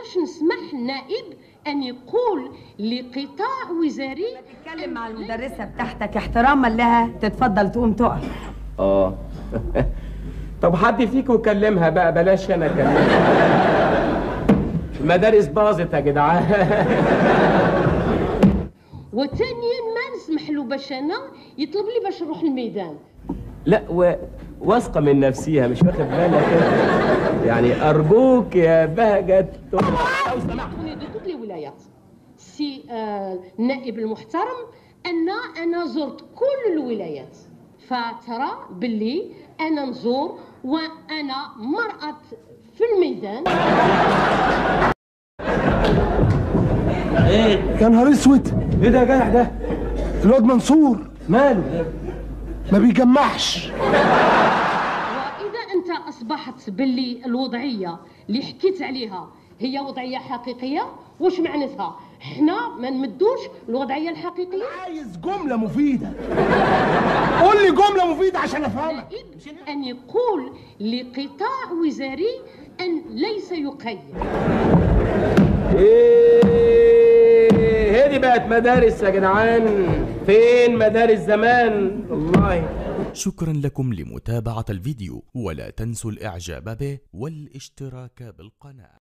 نقدرش نسمح النائب ان يقول لقطاع وزاري تتكلم مع المدرسة بتاعتك احتراما لها تتفضل تقوم تقف اه طب حد فيكم يكلمها بقى بلاش انا اكلمها المدارس باظت يا جدعان وثانيا ما نسمح له باش انا يطلب لي باش نروح الميدان لا و... واثقه من نفسها مش واخد بالك إنت؟ يعني ارجوك يا بهجت لو سمحت كوني دو توت لي ولايات سي آه النائب المحترم ان انا زرت كل الولايات فترى باللي انا نزور وانا مرأة في الميدان يا نهار اسود ايه ده يا جدع ده الواد منصور ماله ما بيجمعش واذا انت اصبحت باللي الوضعيه اللي حكيت عليها هي وضعيه حقيقيه واش معناتها حنا ما نمدوش الوضعيه الحقيقيه عايز جملة مفيدة قول لي جملة مفيدة عشان افهمك نائب ان يقول لقطاع وزاري ان ليس يقيم ايه هذه بقت مدارس يا جدعان فين مدارس زمان والله شكرا لكم لمتابعة الفيديو ولا تنسوا الاعجاب به والاشتراك بالقناة